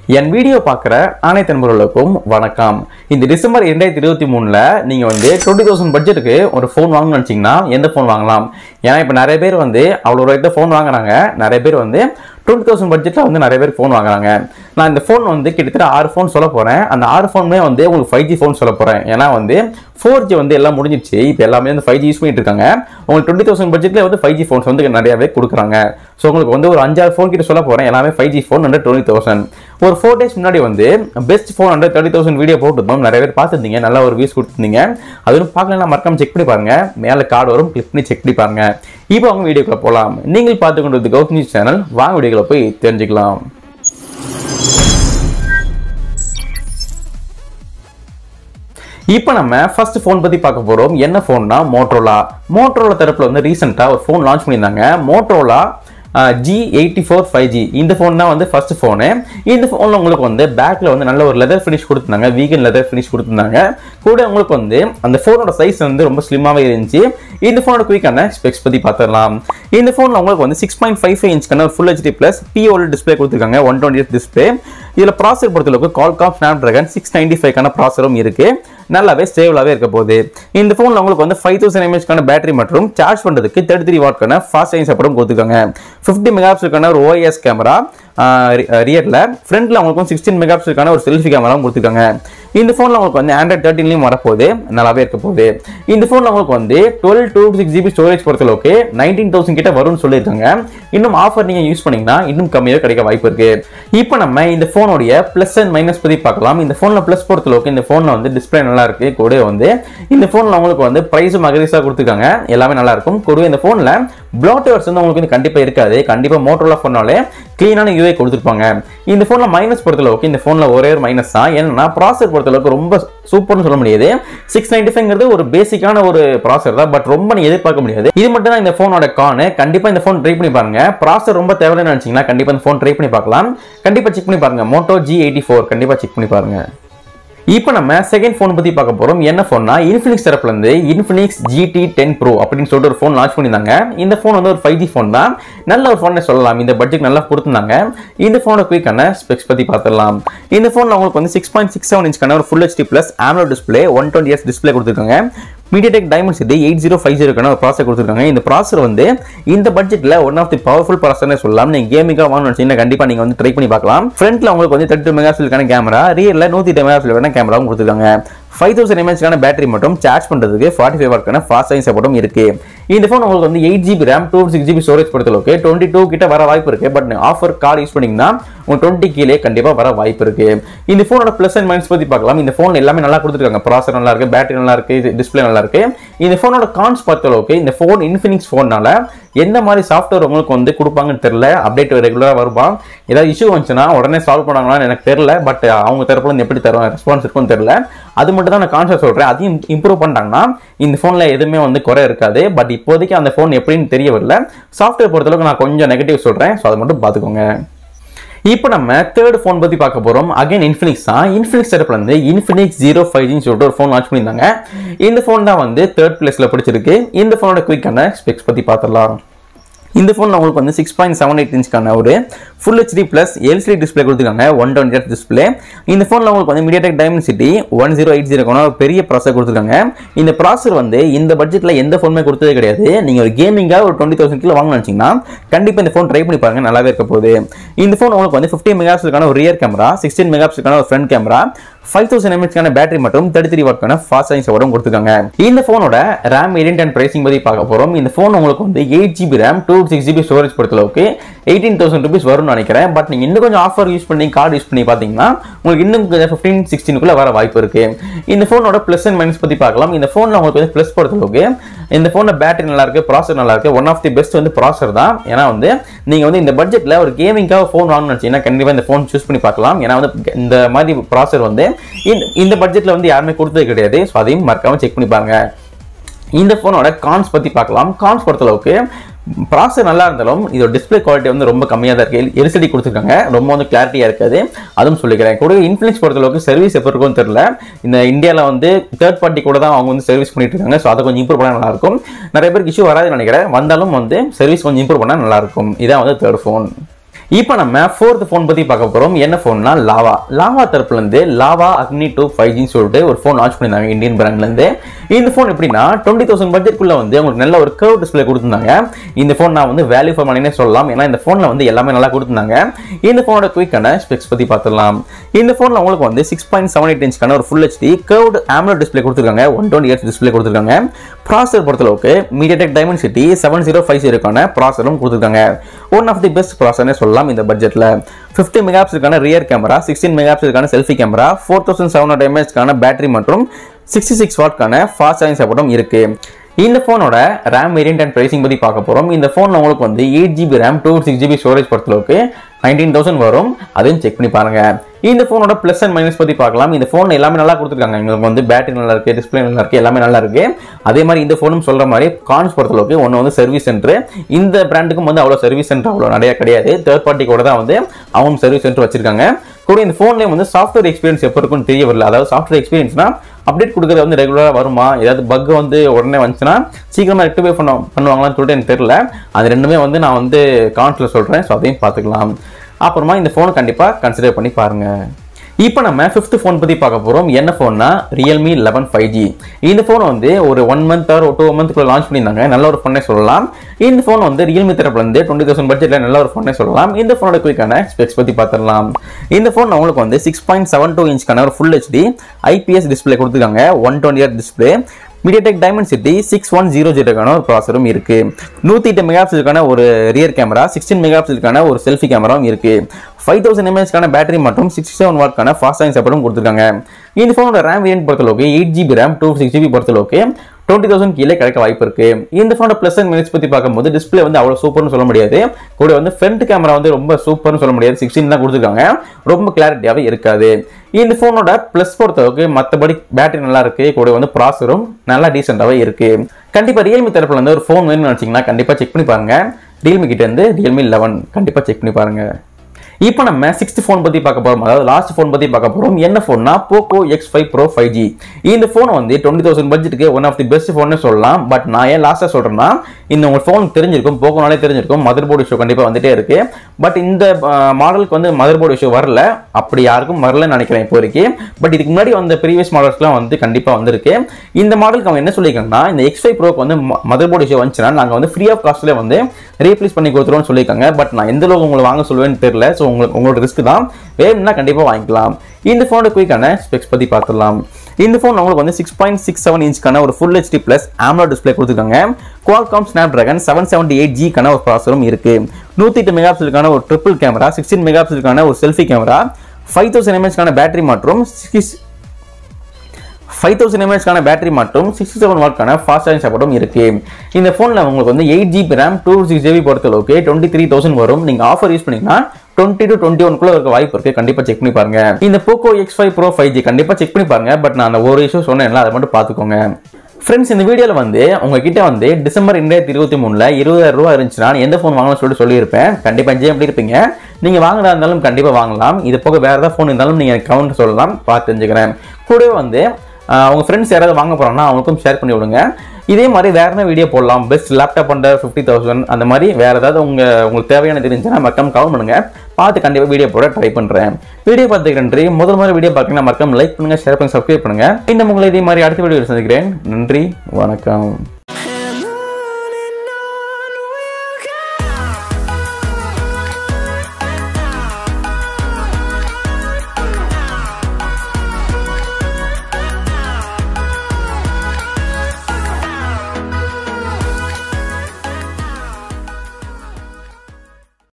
என் video பார்க்குற அனைத்து நண்பர்களுக்கும் வணக்கம் இந்த டிசம்பர் இரண்டாயிரத்தி இருபத்தி மூணில் நீங்கள் வந்து டுவெண்ட்டி தௌசண்ட் பட்ஜெட்டுக்கு ஒரு ஃபோன் வாங்கணும்னு நினச்சிங்கன்னா எந்த ஃபோன் வாங்கலாம் ஏன்னா இப்போ நிறைய பேர் வந்து அவ்வளோ ரேட்டு ஃபோன் வாங்குறாங்க நிறைய பேர் வந்து டுவெண்ட்டி தௌசண்ட் பட்ஜெட்டில் வந்து நிறைய பேர் ஃபோன் வாங்குறாங்க நான் இந்த ஃபோன் வந்து கிட்டத்தட்ட ஆறு ஃபோன் சொல்ல போகிறேன் அந்த ஆறு ஃபோனுமே வந்து உங்களுக்கு ஃபைவ் ஜி ஃபோன் சொல்ல போகிறேன் ஏன்னா வந்து ஃபோர் ஜி வந்து எல்லாம் முடிஞ்சிருச்சு இப்போ எல்லாமே வந்து ஃபைவ் ஜி யூஸ் பண்ணிட்டு இருக்காங்க உங்களுக்கு டுவெண்ட்டி தௌசண்ட் பட்ஜெட்டில் வந்து ஃபைவ் ஜி ஃபோன்ஸ் வந்து நிறையவே கொடுக்குறாங்க ஸோ உங்களுக்கு வந்து ஒரு அஞ்சாறு ஃபோன் கிட்ட சொல்ல போகிறேன் எல்லாமே five G phone under twenty thousand ஒரு ஃபோர் டேஸ் முன்னாடி வந்து best phone under thirty thousand video போட்டுருந்தோம் நிறைய பேர் பார்த்துருந்தீங்க நல்ல ஒரு வியூஸ் கொடுத்துருந்தீங்க அதுவும் பார்க்கலாம் மறக்காம செக் பண்ணி பாருங்க மேலே கார்டு வரும் கிளிக் பண்ணி செக் பண்ணி பாருங்க இப்போ அவங்க வீடியோக்குள்ள போகலாம் நீங்கள் பார்த்து கொண்டிருந்த கௌத் நியூஸ் சேனல் வாங்க வீடியோக்குள்ள போய் தெரிஞ்சுக்கலாம் இப்போ நம்ம ஃபர்ஸ்ட் ஃபோன் பற்றி பார்க்க போகிறோம் என்ன ஃபோன்னா மோட்ரோலா மோட்ரோலா தரப்பில் வந்து ரீசெண்டாக ஒரு ஃபோன் லான்ச் பண்ணியிருந்தாங்க Motorola G eighty four five G இந்த ஃபோன் தான் வந்து ஃபர்ஸ்ட் ஃபோனு இந்த ஃபோனில் உங்களுக்கு வந்து பேக்கில் வந்து நல்ல ஒரு லெதர் ஃபினிஷ் கொடுத்துருந்தாங்க வீகன் லெதர் ஃபினிஷ் கொடுத்துருந்தாங்க கூட உங்களுக்கு வந்து அந்த ஃபோனோட சைஸ் வந்து ரொம்ப ஸ்லிம்மாகவே இருந்துச்சு இந்த ஃபோனோட குயிக்கான ஸ்பெக்ஸ் பற்றி பார்த்துடலாம் இந்த ஃபோனில் உங்களுக்கு வந்து சிக்ஸ் பாயிண்ட் ஃபைவ் ஃபைவ் இன்ச்க்கான ஒரு ஃபுல் ஹெச்டி ப்ளஸ் பிஓல டிஸ்பிளே கொடுத்துருக்காங்க ஒன் டுவெண்ட்டி எஸ் டிஸ்பிளே இதில் ப்ராசர் பொறுத்தளவுக்கு Qualcomm Snapdragon six ninety ஃபைவ்க்கான ப்ராசரும் இருக்குது நல்லாவே ஸ்டேபிளாகவே இருக்க போகுது இந்த ஃபோனில் உங்களுக்கு வந்து ஃபைவ் தௌசண்ட் எம்ஏஹ்க்கான பேட்டரி மற்றும் சார்ஜ் பண்ணுறதுக்கு தேர்ட்டி த்ரீ வாட்க்கான ஃபாஸ்ட் சார்ஜிங் சப்போர்ட்டும் கொடுத்துருக்காங்க ஃபிஃப்டி மெகாபிக்சலுக்கான ஒரு ஓஎஸ் கேமரா ரியரில் ஃப்ரண்ட்டில் உங்களுக்கு சிக்ஸ்டீன் மெகாபிக்சலுக்கான ஒரு செல்ஃபி கேமராவும் கொடுத்துருக்காங்க இந்த ஃபோனில் உங்களுக்கு வந்து ஆண்ட்ராய்ட் தேர்ட்டின்லையும் வரப்போகுது நல்லாவே இருக்க போகுது இந்த ஃபோனில் உங்களுக்கு வந்து twelve two six GB storage பொறுத்தளவுக்கு நைன்டீன் தௌசண்ட் கிட்ட வரும்னு சொல்லியிருக்காங்க இன்னும் ஆஃபர் நீங்கள் யூஸ் பண்ணீங்கன்னா இன்னும் கம்மியாக கிடைக்க வாய்ப்பு இருக்கு இப்போ நம்ம இந்த ஃபோனுடைய ப்ளஸ் அண்ட் மைனஸ் பற்றி பார்க்கலாம் இந்த ஃபோனில் ப்ளஸ் பொறுத்தளவுக்கு இந்த ஃபோனில் வந்து டிஸ்பிளே நல்லா இருக்கு கூட வந்து இந்த ஃபோனில் உங்களுக்கு வந்து ப்ரைஸும் அகரிஸாக கொடுத்துருக்காங்க எல்லாமே நல்லா இருக்கும் கூடவே இந்த ஃபோனில் ப்ளோட்டர்ஸ் வந்து உங்களுக்கு வந்து கண்டிப்பாக இருக்காது கண்டிப்பாக மோட்டோலா ஃபோனாலே க்ளீனான யூஏ கொடுத்துருப்பாங்க இந்த ஃபோனில் மைனஸ் பொறுத்தளவுக்கு இந்த ஃபோனில் ஒரே ஒரு மைனஸ் தான் என்னன்னா ப்ராசர் பொறுத்தளவுக்கு ரொம்ப சூப்பர்னு சொல்ல முடியாது சிக்ஸ் நைன்டி ஃபைவ்ங்கிறது ஒரு பேசிக்கான ஒரு ப்ராசர் தான் பட் ரொம்ப நீ எதிர்பார்க்க முடியாது இது மட்டும் தான் இந்த ஃபோனோட கானு கண்டிப்பாக இந்த ஃபோன் ட்ரை பண்ணி பாருங்க ப்ராசர் ரொம்ப தேவைன்னு நினச்சிங்கன்னா கண்டிப்பாக இந்த ஃபோன் ட்ரை பண்ணி பார்க்கலாம் கண்டிப்பாக செக் பண்ணி பாருங்க மோட்டோ ஜி எயிட்டி ஃபோர் கண்டிப்பாக செக் பண்ணி பாருங்க இப்போ நம்ம செகண்ட் ஃபோன் பற்றி பார்க்க போகிறோம் என்ன ஃபோன்னா இன்ஃபினிக்ஸ் தரப்புலேருந்து இன்ஃபினிக்ஸ் ஜிடி டென் ப்ரோ அப்படின்னு சொல்லிட்டு ஒரு ஃபோன் லான்ச் பண்ணியிருந்தாங்க இந்த ஃபோன் வந்து ஒரு ஃபைவ் ஜி ஃபோன் தான் நல்ல ஒரு ஃபோனை சொல்லலாம் இந்த பட்ஜெட் நல்லா கொடுத்துருந்தாங்க இந்த ஃபோனோட குயிக்கான ஸ்பெக்ஸ் பற்றி பார்த்துடலாம் இந்த ஃபோனில் உங்களுக்கு வந்து சிக்ஸ் பாயிண்ட் சிக்ஸ் செவன் இன்ச்க்கான ஒரு full HD plus AMOLED display one twenty S display கொடுத்துருக்காங்க MediaTek Dimensity eight zero five ஜீரோக்கான ஒரு ப்ராசர் கொடுத்துருக்காங்க இந்த ப்ராசர் வந்து இந்த பட்ஜெட்டில் ஒன் ஆஃப் தி பவர்ஃபுல் ப்ராசர்னே சொல்லலாம் நீங்கள் கேமிங்காக வாங்கணும்னு வச்சீங்கன்னா கண்டிப்பாக நீங்கள் வந்து ட்ரை பண்ணி பார்க்கலாம் ஃப்ரண்ட்டில் உங்களுக்கு வந்து தேர்ட்டி டூ மெகா பிக்சலுக்கான கேமரா ரியரில் நூற்றி எட்டு மெகா பிக்சலுக்கான கேமராவும் கொடுத்துருக்காங்க ஃபைவ் தௌசண்ட் எம்ஏஹ்க்கான பேட்டரி மட்டும் சார்ஜ் பண்ணுறதுக்கு ஃபார்ட்டி ஃபைவ் வாட்க்கான ஃபாஸ்ட் சார்ஜிங் சப்போர்ட்டும் இருக்கு இந்த ஃபோன் உங்களுக்கு வந்து eight GB RAM two six GB storage பொறுத்தளவுக்கு டுவெண்ட்டி டூ கிட்ட வர வாய்ப்பு இருக்கு பட் ஆஃபர் கார்டு யூஸ் பண்ணீங்கன்னா உங்களுக்கு டுவெண்ட்டி கீழே கண்டிப்பாக வர வாய்ப்பு இருக்கு இந்த ஃபோனோட ப்ளஸ் அண்ட் மைனஸ் பற்றி பார்க்கலாம் இந்த ஃபோன் எல்லாமே நல்லா கொடுத்துருக்காங்க ப்ராசர் நல்லா இருக்கு பேட்டரி நல்லா இருக்கு டிஸ்பிளே நல்லா இருக்கு இந்த ஃபோனோட கான்ஸ் பொறுத்தளவுக்கு இந்த ஃபோன் இன்ஃபினிக்ஸ் ஃபோன்னால எந்த மாதிரி சாஃப்ட்வேர் உங்களுக்கு வந்து கொடுப்பாங்கன்னு தெரியல அப்டேட் ரெகுலராக வருமா ஏதாவது இஷ்யூ வந்துச்சுன்னா உடனே சால்வ் பண்ணாங்களான்னு எனக்கு தெரியல பட் அவங்க தரப்புல இருந்து எப்படி தரும் ரெஸ்பான்ஸ் இருக்கும்னு தெரியல அது மட்டும் தான் நான் கான்செப்ட் சொல்கிறேன் அதையும் இம்ப்ரூவ் பண்ணிட்டாங்கன்னா இந்த ஃபோனில் எதுவுமே வந்து குறை இருக்காது பட் இப்போதைக்கு அந்த ஃபோன் எப்படின்னு தெரிய வரல சாஃப்ட்வேர் பொறுத்தளவுக்கு நான் கொஞ்சம் நெகட்டிவ் சொல்கிறேன் ஸோ அதை மட்டும் பார்த்துக்கோங்க இப்போ நம்ம தேர்ட் ஃபோன் பற்றி பார்க்க போகிறோம் அகைன் இன்ஃபினிக்ஸ் தான் இன்ஃபினிக்ஸ் தரப்புல இருந்து இன்ஃபினிக்ஸ் ஜீரோ ஃபைவ் ஜின்னு சொல்லிட்டு ஒரு ஃபோன் லான்ச் பண்ணியிருந்தாங்க இந்த ஃபோன் தான் வந்து தேர்ட் பிளேஸில் பிடிச்சிருக்கு இந்த ஃபோனோட குயிக்கான ஸ்பெக்ஸ் பற்றி பார்த்துடலாம் இந்த ஃபோனில் உங்களுக்கு வந்து சிக்ஸ் பாயிண்ட் செவன் எயிட் இன்ச்க்கான ஒரு full HD plus LCD display கொடுத்துருக்காங்க ஒன் டுவெண்ட்டி எயிட் டிஸ்பிளே இந்த ஃபோனில் உங்களுக்கு வந்து MediaTek Dimensity one zero eight ஜீரோக்கான ஒரு பெரிய ப்ராசர் கொடுத்துருக்காங்க இந்த ப்ராசர் வந்து இந்த பட்ஜெட்டில் எந்த ஃபோனுமே கொடுத்ததே கிடையாது நீங்கள் ஒரு கேமிங்காக ஒரு டுவெண்ட்டி தௌசண்ட் கிலோ வாங்கணும்னு நினச்சிங்கன்னா கண்டிப்பாக இந்த ஃபோன் ட்ரை பண்ணி பாருங்க நல்லாவே இருக்க போகுது இந்த ஃபோன் உங்களுக்கு வந்து ஃபிஃப்டி மெகாபிக்சலுக்கான ஒரு ரியர் கேமரா சிக்ஸ்டீன் மெகாபிக்சலுக்கான ஒரு ஃப்ரண்ட் கேமரா ஃபைவ் தௌசண்ட் எம்ஹெச்க்கான பேட்டரி மற்றும் தேர்ட்டி த்ரீ வாட்க்கான ஃபாஸ்ட் சார்ஜிங் சப்போர்ட்டும் கொடுத்துருக்காங்க இந்த ஃபோனோட ரேம் வேரியன்ட் அண்ட் பிரைசிங் பற்றி பார்க்க போகிறோம் இந்த ஃபோன் உங்களுக்கு வந்து eight GB RAM two six GB storage பொறுத்தளவுக்கு எயிட்டீன் தௌசண்ட் ருபீஸ் வரும்னு நினைக்கிறேன் பட் நீங்கள் இன்னும் கொஞ்சம் ஆஃபர் யூஸ் பண்ணி கார்டு யூஸ் பண்ணி பார்த்தீங்கன்னா உங்களுக்கு இன்னும் கொஞ்சம் ஃபிஃப்டீன் சிக்ஸ்டீனுக்குள்ள வர வாய்ப்பு இருக்கு இந்த ஃபோனோட ப்ளஸ் அண்ட் மைனஸ் பற்றி பார்க்கலாம் இந்த ஃபோனில் உங்களுக்கு வந்து ப்ளஸ் பொறுத்தளவுக்கு இந்த ஃபோனில் பேட்டரி நல்லா இருக்கு ப்ராசர் நல்லா இருக்கு ஒன் ஆஃப் தி பெஸ்ட் வந்து ப்ராசர் தான் ஏன்னா வந்து நீங்கள் வந்து இந்த பட்ஜெட்டில் ஒரு கேமிங்காக ஃபோன் வாங்கணும்னு நினச்சிங்கன்னா கண்டிப்பாக இந்த ஃபோன் சூஸ் பண்ணி பார்க்கலாம் ஏன்னா வந்து இந்த மாதிரி ப்ராசர் வந்து இந்த- இந்த பட்ஜெட்டில் வந்து யாருமே கொடுத்தது கிடையாது ஸோ அதையும் மறக்காம செக் பண்ணி பாருங்க இந்த ஃபோனோட கான்ஸ் பற்றி பார்க்கலாம் கான்ஸ் பொறுத்தளவுக்கு ப்ராசர் நல்லா இருந்தாலும் இதோட டிஸ்பிளே குவாலிட்டி வந்து ரொம்ப கம்மியாக தான் இருக்குது எல்சிடி கொடுத்துருக்காங்க ரொம்ப வந்து கிளாரிட்டியாக இருக்காது அதுவும் சொல்லிக்கிறேன் கூட இன்ஃப்ளூன்ஸ் பொறுத்தளவுக்கு சர்வீஸ் எப்போ இருக்கும்னு தெரியல இந்த இந்தியாவில் வந்து தேர்ட் பார்ட்டி கூட தான் அவங்க வந்து சர்வீஸ் பண்ணிட்டு இருக்காங்க ஸோ அதை கொஞ்சம் இம்ப்ரூவ் பண்ணால் நல்லாயிருக்கும் நிறைய பேருக்கு இஷ்யூ வராதுன்னு நினைக்கிறேன் வந்தாலும் வந்து சர்வீஸ் கொஞ்சம் இம்ப்ரூவ் பண்ணால் நல்லாயிருக்கும் இதான் வந்து தேர்ட் ஃபோன் இப்போ நம்ம ஃபோர்த் ஃபோன் பத்தி பார்க்க போறோம் என்ன ஃபோன்னா லாவா லாவா தரப்புல இருந்து லாவா அக்னி டூ ஃபைவ் ஜின்னு சொல்லிட்டு ஒரு ஃபோன் லான்ச் பண்ணியிருந்தாங்க இந்தியன் பிராண்ட்ல இருந்து இந்த ஃபோன் எப்படின்னா டுவெண்ட்டி தௌசண்ட் பட்ஜெட்குள்ள வந்து உங்களுக்கு நல்ல ஒரு கர்வ் டிஸ்பிளே கொடுத்துருந்தாங்க இந்த ஃபோன் நான் வந்து வேல்யூ ஃபார் மணினே சொல்லலாம் ஏன்னா இந்த ஃபோன்ல வந்து எல்லாமே நல்லா கொடுத்துருந்தாங்க இந்த ஃபோனோட குயிக்கான ஸ்பெக்ஸ் பத்தி பார்த்துடலாம் இந்த ஃபோன்ல உங்களுக்கு வந்து சிக்ஸ் பாயிண்ட் செவன் எயிட் இன்ச்க்கான ஒரு full HD curved AMOLED display கொடுத்துருக்காங்க ஒன் டுவெண்ட்டி இயர்ஸ் டிஸ்பிளே கொடுத்துருக்காங்க ப்ராசர் பொறுத்தளவுக்கு MediaTek Dimensity seven zero five ஜீரோக்கான ப்ராசரும் கொடுத்துருக்காங்க ஒன் ஆஃப் தி பெஸ்ட் ப்ராசர்னே சொல்லலாம் இந்த பட்ஜெட்ல ஃபிஃப்டி மெகாப்ஸுக்கான ரியர் கேமரா சிக்ஸ்டீன் மெகாப்ஸுக்கான selfie camera four thousand seven hundred எம்ஏஹெச்க்கான பேட்டரி மற்றும் சிக்ஸ்டி சிக்ஸ் வாட்க்கான ஃபாஸ்ட் சார்ஜிங் சப்போர்ட்டும் இருக்கு இந்த ஃபோனோட ரேம் வேரியன்ட் அண்ட் பிரைசிங் பற்றி பார்க்க போகிறோம் இந்த ஃபோனில் உங்களுக்கு வந்து eight GB RAM two six GB storage பொறுத்தளவுக்கு நைன்டீன் தௌசண்ட் வரும் அதையும் செக் பண்ணி பாருங்க இந்த ஃபோனோட ப்ளஸ் அண்ட் மைனஸ் பற்றி பார்க்கலாம் இந்த ஃபோன் எல்லாமே நல்லா கொடுத்துருக்காங்க எங்களுக்கு வந்து பேட்டரி நல்லா இருக்கு டிஸ்பிளே நல்லா இருக்கு எல்லாமே நல்லா இருக்கு அதே மாதிரி இந்த ஃபோனும் சொல்ற மாதிரி கான்ஸ் பொறுத்தளவுக்கு ஒன்று வந்து சர்வீஸ் சென்டர் இந்த பிராண்டுக்கும் வந்து அவ்வளோ சர்வீஸ் சென்டர் அவ்வளோ நிறைய கிடையாது தேர்ட் பார்ட்டி கூட தான் வந்து அவங்க சர்வீஸ் சென்டர் வச்சிருக்காங்க கூட இந்த ஃபோன்லேயே வந்து சாஃப்ட்வேர் எக்ஸ்பீரியன்ஸ் எப்போ இருக்குன்னு தெரிய வரல அதாவது சாஃப்ட்வேர் எக்ஸ்பீரியன்ஸ்னா அப்டேட் கொடுக்குறது வந்து ரெகுலராக வருமா ஏதாவது பக் வந்து உடனே வந்துச்சுன்னா சீக்கிரமாக ரெக்டிஃபை பண்ண பண்ணுவாங்களான்னு சொல்லிட்டு எனக்கு தெரியல அது ரெண்டுமே வந்து நான் வந்து கான்ஸில் சொல்கிறேன் ஸோ அதையும் பார்த்துக்கலாம் அப்புறமா இந்த ஃபோனை கண்டிப்பாக கன்சிடர் பண்ணி பாருங்கள் இப்போ நம்ம ஃபிஃப்த் ஃபோன் பற்றி பார்க்க போகிறோம் என்ன ஃபோன்னா ரியல்மி லெவன் ஃபைவ் ஜி இந்த ஃபோன் வந்து ஒரு ஒன் மந்த் ஆர் டூ மந்த்க்குள்ள லான்ச் பண்ணியிருந்தாங்க நல்ல ஒரு ஃபோனே சொல்லலாம் இந்த ஃபோன் வந்து ரியல்மி தரப்புல இருந்து டுவெண்ட்டி தௌசண்ட் பட்ஜெட்டில் நல்ல ஒரு ஃபோனே சொல்லலாம் இந்த ஃபோனோட குயிக்கான ஸ்பெக்ஸ் பற்றி பார்த்துடலாம் இந்த ஃபோன் உங்களுக்கு வந்து சிக்ஸ் பாயிண்ட் செவன் டூ இன்ச்க்கான ஒரு ஃபுல் ஹெச்டி ஐபிஎஸ் டிஸ்பிளே கொடுத்துருக்காங்க one twenty year display MediaTek Dimensity six one zero ஜீரோக்கான ஒரு ப்ராசரும் இருக்கு நூற்றி எட்டு மெகாபிக்சலுக்கான ஒரு ரியர் கேமரா சிக்ஸ்டீன் மெகாபிக்சலுக்கான ஒரு செல்ஃபி கேமராவும் இருக்கு ஃபைவ் தௌசண்ட் எம்ஏஹெச்க்கான பேட்டரி மற்றும் சிக்ஸ்டி செவன் வாட்க்கான ஃபாஸ்ட் சார்ஜிங் சப்போர்ட்டும் கொடுத்துருக்காங்க இந்த ஃபோனோட ரேம் வேரியன்ட் பொறுத்தளவுக்கு eight GB RAM two six GB பொறுத்தளவுக்கு டுவெண்ட்டி தௌசண்ட் கீழே கிடைக்க வாய்ப்பு இருக்கு இந்த ஃபோனோட ப்ளஸ் அண்ட் மைனஸ் பற்றி பார்க்கும்போது டிஸ்பிளே வந்து அவ்வளோ சூப்பர்னு சொல்ல முடியாது கூட வந்து ஃப்ரண்ட் கேமரா வந்து ரொம்ப சூப்பர்னு சொல்ல முடியாது சிக்ஸ்டீன் தான் கொடுத்துருக்காங்க ரொம்ப கிளாரிட்டியாகவே இருக்காது இந்த ஃபோனோட ப்ளஸ் பொறுத்தளவுக்கு மற்றபடி பேட்டரி நல்லா இருக்கு கூட வந்து ப்ராசரும் நல்லா டீசெண்டாகவே இருக்கு கண்டிப்பாக ரியல்மி தரப்புல இருந்து ஒரு ஃபோன் வேணும்னு நினச்சிங்கன்னா கண்டிப்பாக செக் பண்ணி பாருங்க ரியல்மி கிட்ட இருந்து ரியல்மி லெவன் கண்டிப்பாக செக் பண்ணி பாருங்க இப்போ நம்ம சிக்ஸ்த் ஃபோன் பற்றி பார்க்க போகிறோம் அதாவது லாஸ்ட் ஃபோன் பற்றி பார்க்க போகிறோம் என்ன ஃபோன்னா Poco X five pro five G இந்த ஃபோன் வந்து டுவெண்ட்டி தௌசண்ட் பட்ஜெட்டுக்கு ஒன் ஆஃப் தி பெஸ்ட் ஃபோன்னு சொல்லலாம் பட் நான் ஏன் லாஸ்ட்டாக சொல்கிறேன்னா இந்த உங்கள் ஃபோன் தெரிஞ்சிருக்கும் போக்கோனாலே தெரிஞ்சிருக்கும் மதர் போர்டு இஷ்யூ கண்டிப்பாக வந்துட்டே இருக்கு பட் இந்த மாடலுக்கு வந்து மதர் போர்டு இஷ்யூ வரல அப்படி யாருக்கும் வரலன்னு நினைக்கிறேன் இப்போதைக்கு பட் இதுக்கு முன்னாடி வந்த ப்ரீவியஸ் மாடல்ஸ்லாம் வந்து கண்டிப்பாக வந்திருக்கு இந்த மாடலுக்கு அவங்க என்ன சொல்லியிருக்காங்கன்னா இந்த எக்ஸ் ஃபைவ் ப்ரோக்கு வந்து மதர் போர்டு இஷ்யூ வந்துச்சுன்னா நாங்கள் வந்து ஃப்ரீ ஆஃப் காஸ்ட்லேயே வந்து ரீப்ளேஸ் பண்ணி கொடுத்துருவோம்னு சொல்லியிருக்காங்க பட் நான் எந்த அளவுக்கு உங்களை வாங்க சொல்லுவேன்னு தெரியல ஸோ உங்களுக்கு உங்களோட ரிஸ்க் தான் வேணும்னா கண்டிப்பாக வாங்கிக்கலாம் இந்த ஃபோனோட குயிக்கான ஸ்பெக்ஸ் பற்றி பார்த்துடலாம் இந்த ஃபோன் உங்களுக்கு வந்து சிக்ஸ் பாயிண்ட் சிக்ஸ் செவன் இன்ச்க்கான ஒரு full HD plus AMOLED display கொடுத்துருக்காங்க Qualcomm Snapdragon seven seventy eight ஜிக்கான ஒரு ப்ராசரும் இருக்கு நூற்றி எட்டு மெகாபிக்சலுக்கான ஒரு ட்ரிபிள் கேமரா சிக்ஸ்டீன் மெகாபிக்சலுக்கான ஒரு செல்ஃபி கேமரா ஃபைவ் தௌசண்ட் எம்ஏஹெச்க்கான பேட்டரி மற்றும் சிக்ஸ் ஃபைவ் தௌசண்ட் எம்ஏஹெச்க்கான பேட்டரி மற்றும் சிக்ஸ்டி செவன் வாட்க்கான ஃபாஸ்ட் சார்ஜிங் சப்போர்ட்டும் இருக்கு இந்த ஃபோனில் உங்களுக்கு வந்து eight GB RAM two six GB பொறுத்தளவுக்கு டுவெண்ட்டி த்ரீ தௌசண்ட் வரும் நீங்கள் ஆஃபர் யூஸ் பண்ணீங்கன்னா டுவெண்ட்டி டு டுவெண்ட்டி ஒன்குள்ள இருக்க வாய்ப்பு இருக்கு கண்டிப்பா செக் பண்ணி பாருங்க இந்த Poco X five pro five G கண்டிப்பா செக் பண்ணி பாருங்க பட் நான் அந்த ஒரு இஷ்யூ சொன்னேன்ல அதை மட்டும் பார்த்துக்கோங்க ஃப்ரெண்ட்ஸ் இந்த வீடியோவில் வந்து உங்ககிட்ட வந்து டிசம்பர் ரெண்டாயிரத்தி இருபத்தி மூணில் இருபதாயிரம் ரூபா இருந்துச்சுன்னா நான் எந்த ஃபோன் வாங்கலாம்னு சொல்லிட்டு சொல்லியிருப்பேன் கண்டிப்பாக என்ஜாய் எப்படி இருப்பீங்க நீங்கள் வாங்குறதா இருந்தாலும் கண்டிப்பாக வாங்கலாம் இது போக வேறு ஏதாவது ஃபோன் இருந்தாலும் நீங்கள் கவுண்ட் சொல்லலாம் பார்த்து தெரிஞ்சுக்கிறேன் கூடவே வந்து உங்கள் ஃப்ரெண்ட்ஸ் யாராவது வாங்க போகிறாங்கன்னா அவங்களுக்கும் ஷேர் பண்ணி விடுங்க இதே மாதிரி வேற என்ன வீடியோ போடலாம் best laptop under fifty thousand அந்த மாதிரி வேற ஏதாவது உங்க உங்களுக்கு தேவையான தெரிஞ்சுன்னா மறக்காம கவுண்ட் பண்ணுங்க பார்த்து கண்டிப்பாக வீடியோ போட ட்ரை பண்ணுறேன் வீடியோ பார்த்துக்கு நன்றி முதல் முறை வீடியோ பார்க்கணும் மறக்காம லைக் பண்ணுங்க ஷேர் பண்ணுங்க சப்ஸ்கிரைப் பண்ணுங்க இந்த உங்களை இதே மாதிரி அடுத்த வீடியோ சந்திக்கிறேன் நன்றி வணக்கம்